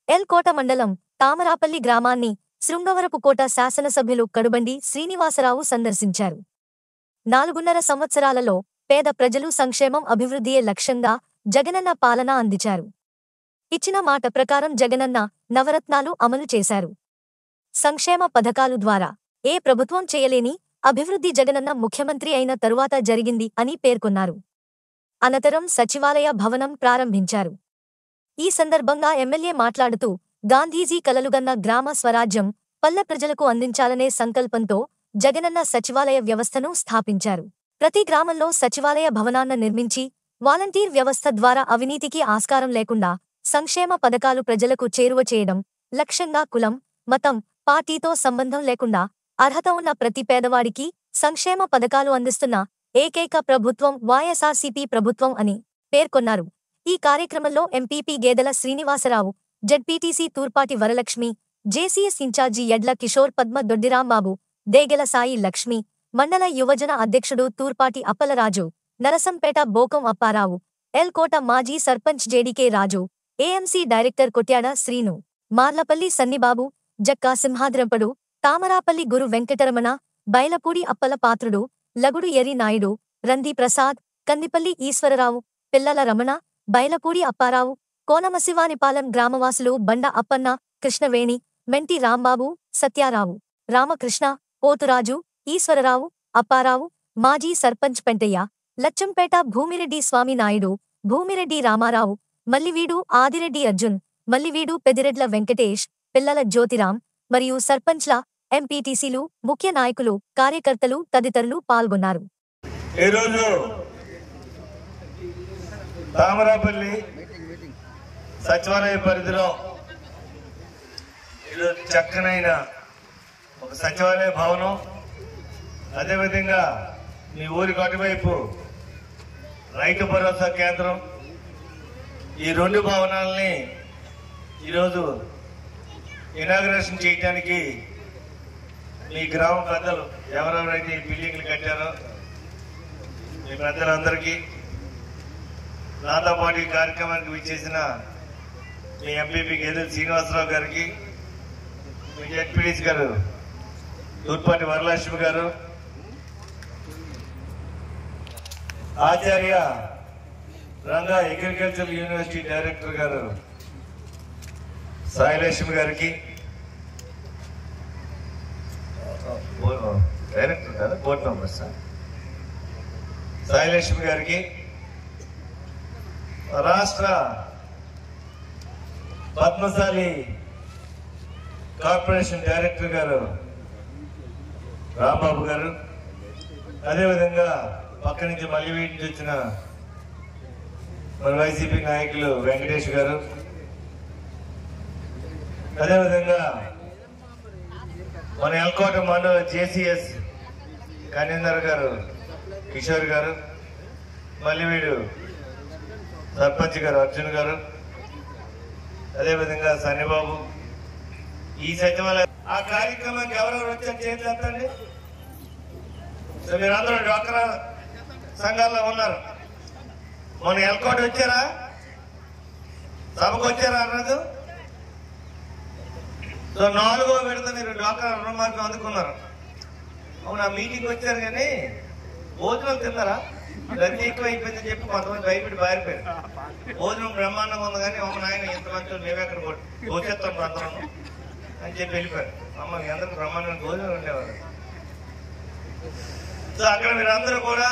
L కోట మండలం తామరాపల్లి గ్రామాన్ని శృంగవరపుకోట శాసనసభ్యులు కడుబండి శ్రీనివాసరావు సందర్శించారు నాలుగున్నర సంవత్సరాలలో పేద ప్రజలు సంక్షేమం అభివృద్ధియే లక్ష్యంగా జగనన్న పాలన అందించారు ఇచ్చిన మాట ప్రకారం జగనన్న నవరత్నాలు అమలు చేశారు సంక్షేమ పథకాలు ద్వారా ఏ ప్రభుత్వం చేయలేని అభివృద్ధి జగనన్న ముఖ్యమంత్రి అయిన తరువాత జరిగింది అని పేర్కొన్నారు అనంతరం సచివాలయ భవనం ప్రారంభించారు ఈ సందర్భంగా ఎమ్మెల్యే మాట్లాడుతూ గాంధీజీ కలలుగన్న గ్రామ స్వరాజ్యం పల్లె ప్రజలకు అందించాలనే సంకల్పంతో జగనన్న సచివాలయ వ్యవస్థను స్థాపించారు ప్రతి గ్రామంలో సచివాలయ భవనాన్న నిర్మించి వాలంటీర్ వ్యవస్థ ద్వారా అవినీతికి ఆస్కారం లేకుండా సంక్షేమ పథకాలు ప్రజలకు చేరువ చేయడం లక్ష్యంగా కులం మతం పార్టీతో సంబంధం లేకుండా అర్హత ఉన్న ప్రతి పేదవాడికి సంక్షేమ పథకాలు అందిస్తున్న ఏకైక ప్రభుత్వం వైఎస్ఆర్సీపీ ప్రభుత్వం అని పేర్కొన్నారు ఈ కార్యక్రమంలో MPP Gedela Srinivasa Rao ZPTC Turpati Varalakshmi JCS incharge Yadla Kishore Padma Doddi Rambabu Degela Sai Lakshmi మండల యువజన అధ్యక్షుడు తూర్పాటి అప్పలరాజు నరసంపేట బోకం అప్పారావు ఎల్ కోట మాజీ sarpanch JDK Raju AMC director Kotyada Srinu Marlapalli Sannibabu Jakka Simhadrampadu Tamarapalli Guru Venkataramana Bailapudi Appala Patrudu Lagudu Eri Naidu Randi Prasad కందిపల్లి Eswararao పిల్లల రమణ బైలపూడి అప్పారావు కోనమశివానిపాలెం గ్రామవాసులు బండ అప్పన్న కృష్ణవేణి మెంటి రాంబాబు సత్యారావు రామకృష్ణ పోతురాజు ఈశ్వరరావు అప్పారావు మాజీ సర్పంచ్ పెంటయ్య లచ్చంపేట భూమిరెడ్డి స్వామినాయుడు భూమిరెడ్డి రామారావు మల్లివీడు ఆదిరెడ్డి అర్జున్ మల్లివీడు పెదిరెడ్ల వెంకటేష్ పిల్లల జ్యోతిరాం మరియు సర్పంచ్ల ఎంపీటీసీలు ముఖ్య నాయకులు కార్యకర్తలు తదితరులు పాల్గొన్నారు ఈరోజు తామరాపల్లి సచివాలయ పరిధిలో ఈరోజు చక్కనైన ఒక సచివాలయ భవనం అదేవిధంగా మీ ఊరికి అటువైపు రైతు భరోసా కేంద్రం ఈ రెండు భవనాలని ఈరోజు ఇనాగ్రేషన్ చేయడానికి మీ గ్రామ పెద్దలు ఎవరెవరైతే ఈ బిల్డింగ్లు కట్టారో మీ పెద్దలందరికీ నాతో పాటు ఈ కార్యక్రమానికి విచ్చేసిన మీ ఎంపీపీ గేదెల శ్రీనివాసరావు గారికి మీ జడ్పీడీసీ గారు తూర్పాటి వరలక్ష్మి గారు Acharya Ranga agriculture university director గారు సాయిలక్ష్మి గారికి డైరెక్టర్ కదా బోర్డు మెంబర్ సార్ సాయిలక్ష్మి గారికి రాష్ట్ర పద్మశాలి కార్పొరేషన్ డైరెక్టర్ గారు రాంబాబు గారు అదేవిధంగా పక్క నుంచి మళ్ళీ వీటి నుంచి వచ్చిన మన వైసీపీ నాయకులు వెంకటేష్ గారు అదేవిధంగా మన ఎల్కోట మండల జేసీఎస్ కనీందర్ గారు కిషోర్ గారు మళ్ళీ వీడు సర్పంచ్ గారు అర్జున్ గారు అదేవిధంగా సన్నిబాబు ఈ సచివాలయం ఆ కార్యక్రమానికి ఎవరెవరు వచ్చారు చేతులు ఎత్తండి సో మీరందరూ డ్వాక్రా సంఘాల్లో ఉన్నారు మొన్న ఎల్కోట వచ్చారా సభకు వచ్చారా అన్నది సో నాలుగో విడత మీరు డ్వాక్రా రుణమాఫీ అందుకున్నారు అవునా మీటింగ్ వచ్చారు కానీ భోజనాలు తిన్నారా రద్దీ ఎక్కువ అయిపోయిందని చెప్పి కొంతమంది భయపడి పారిపోయారు భోజనం బ్రహ్మాండంగా ఉంది కానీ అమ్మ నాయన ఇంత మంచి మేమెక్కడ దోచేస్తాం అందరం అని చెప్పి వెళ్ళిపోయారు అమ్మ మీ అందరికి బ్రహ్మాండమైన భోజనం ఉండేవారు సో అక్కడ మీరందరూ కూడా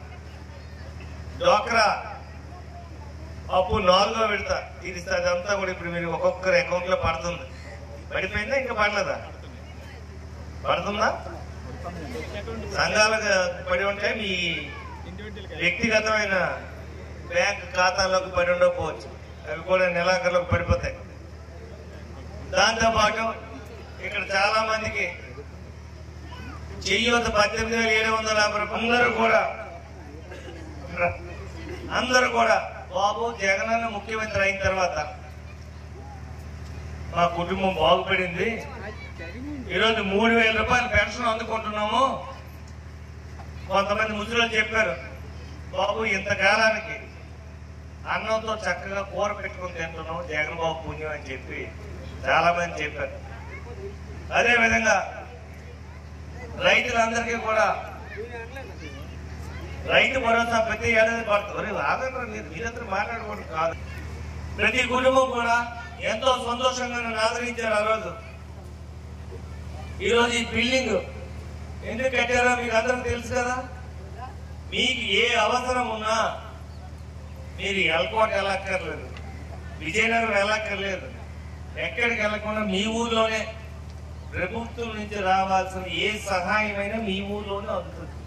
డోక్రా అప్పు నాలుగో విడత ఇది అదంతా కూడా ఇప్పుడు మీరు ఒక్కొక్కరి అకౌంట్ లో పడుతుంది పడిపోయిందా ఇంకా పడలేదా పడుతుందా సంఘాలకు పడి ఉంటే మీ వ్యక్తిగతమైన బ్యాంక్ ఖాతాలోకి పడి ఉండకపోవచ్చు అవి కూడా నెలాఖరులోకి పడిపోతాయి దాంతో పాటు ఇక్కడ చాలా మందికి చెయ్యొద్ద పద్దెనిమిది వేల ఏడు వందల యాభై రూపాయలు అందరూ కూడా అందరూ కూడా బాబు జగనన్న ముఖ్యమంత్రి అయిన తర్వాత మా కుటుంబం బాగుపడింది ఈరోజు మూడు వేల రూపాయలు పెన్షన్ అందుకుంటున్నాము కొంతమంది ముసలు చెప్పారు బాబు ఇంతకాలానికి అన్నంతో చక్కగా కూర పెట్టుకుని తింటున్నాం జగన్బాబు పుణ్యం అని చెప్పి చాలా మంది చెప్పారు అదే విధంగా రైతులందరికీ కూడా రైతు భరోసా ప్రతి ఏడాది పడుతుంది ఆగండి మీరు మీరందరూ మాట్లాడకూడదు కాదు ప్రతి కుటుంబం కూడా ఎంతో సంతోషంగా నన్ను ఆదరించారు ఆ రోజు ఈరోజు ఈ బిల్డింగ్ ఎందుకు కట్టారో మీకు అందరికి తెలుసు కదా మీకు ఏ అవసరం ఉన్నా మీరు ఎల్కోట వెళ్ళక్కర్లేదు విజయనగరం వెళ్ళక్కర్లేదు ఎక్కడికి వెళ్ళకుండా మీ ఊర్లోనే ప్రభుత్వం నుంచి రావాల్సిన ఏ సహాయమైనా మీ ఊర్లోనే అందుతుంది